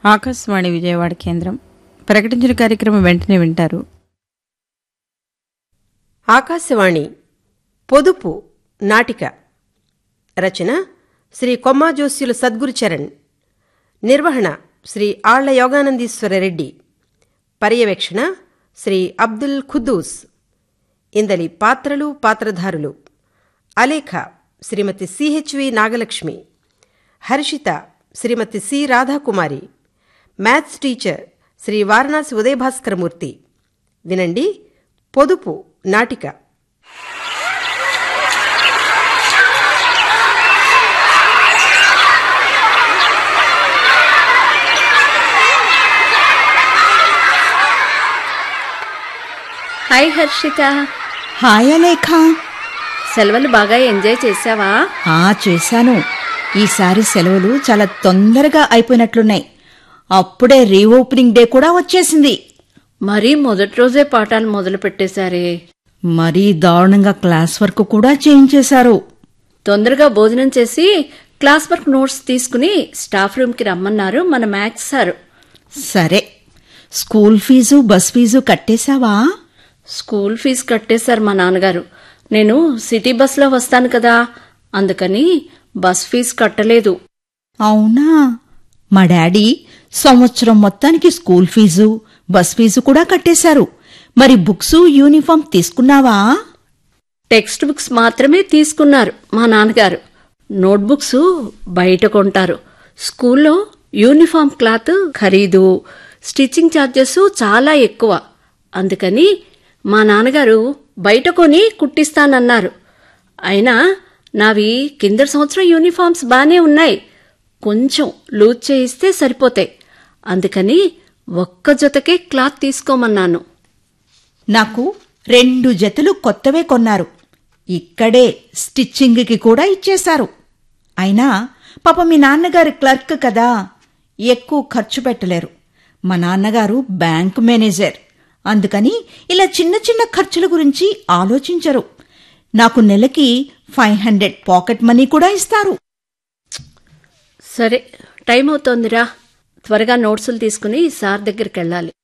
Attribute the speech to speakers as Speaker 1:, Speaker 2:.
Speaker 1: ఆకాశవాణి విజయవాడ కేంద్రం ప్రకటించిన కార్యక్రమం వెంటనే వింటారు
Speaker 2: ఆకాశవాణి పొదుపు నాటిక రచన శ్రీ కొమ్మాజోస్యుల సద్గురుచరణ్ నిర్వహణ శ్రీ ఆళ్ల యోగానందీశ్వర రెడ్డి పర్యవేక్షణ శ్రీ అబ్దుల్ ఖుద్దూస్ ఇందలి పాత్రలు పాత్రధారులు Alekha Shrimati CHV Nagalakshmi Harshitha Shrimati C Radhakumari maths teacher Shri Varanasi Udayabhaskaramurthy వినండి పొదుపు నాటిక
Speaker 3: హాయ్ హర్షిత
Speaker 4: హాయ్ అలేఖ
Speaker 3: సెలవులు బాగా ఎంజాయ్ చేసావా
Speaker 4: ఆ చేశాను ఈసారి సెలవులు చాలా తొందరగా అయిపోయినట్లున్నాయి అప్పుడే రీఓపెనింగ్ డే కూడా వచ్చేసింది
Speaker 3: మరీ మొదటి రోజే పాఠాలు మొదలు పెట్టేశారే
Speaker 4: మరీ దారుణంగా క్లాస్ వర్క్ కూడా చేయించేశారు
Speaker 3: తొందరగా భోజనం చేసి క్లాస్ వర్క్ నోట్స్ తీసుకుని స్టాఫ్ రూమ్ కి రమ్మన్నారు మన మ్యాథ్స్ సార్
Speaker 4: సరే స్కూల్ ఫీజు బస్ ఫీజు కట్టేశావా
Speaker 3: స్కూల్ ఫీజు కట్టేశారు మా నాన్నగారు నేను సిటీ బస్లో వస్తాను కదా అందుకని బస్ ఫీజు కట్టలేదు
Speaker 4: అవునా మా డాడీ సంవత్సరం మొత్తానికి స్కూల్ ఫీజు బస్ ఫీజు కూడా కట్టేశారు మరి బుక్స్ యూనిఫామ్ తీసుకున్నావా
Speaker 3: టెక్స్ట్ బుక్స్ మాత్రమే తీసుకున్నారు మా నాన్నగారు నోట్బుక్స్ బయట కొంటారు స్కూల్లో యూనిఫామ్ క్లాత్ ఖరీదు స్టిచ్చింగ్ ఛార్జెస్ చాలా ఎక్కువ అందుకని మా నాన్నగారు బయట కొని కుట్టిస్తానన్నారు అయినా నావి కింద సంవత్సరం యూనిఫామ్స్ బానే ఉన్నాయి కొంచెం లూజ్ చేయిస్తే సరిపోతాయి అందుకని ఒక్క జతకే క్లాత్ తీసుకోమన్నాను
Speaker 4: నాకు రెండు జతలు కొత్తవే కొన్నారు ఇక్కడే స్టిచ్చింగ్కి కూడా ఇచ్చేశారు అయినా పాప మీ నాన్నగారి క్లర్క్ కదా ఎక్కువ ఖర్చు పెట్టలేరు మా నాన్నగారు బ్యాంక్ మేనేజర్ అందుకని ఇలా చిన్న చిన్న ఖర్చుల గురించి ఆలోచించరు నాకు నెలకి ఫైవ్ హండ్రెడ్ పాకెట్ మనీ కూడా ఇస్తారు
Speaker 3: సరే టైం అవుతోందిరా త్వరగా నోట్సులు తీసుకుని సార్ దగ్గరికి వెళ్ళాలి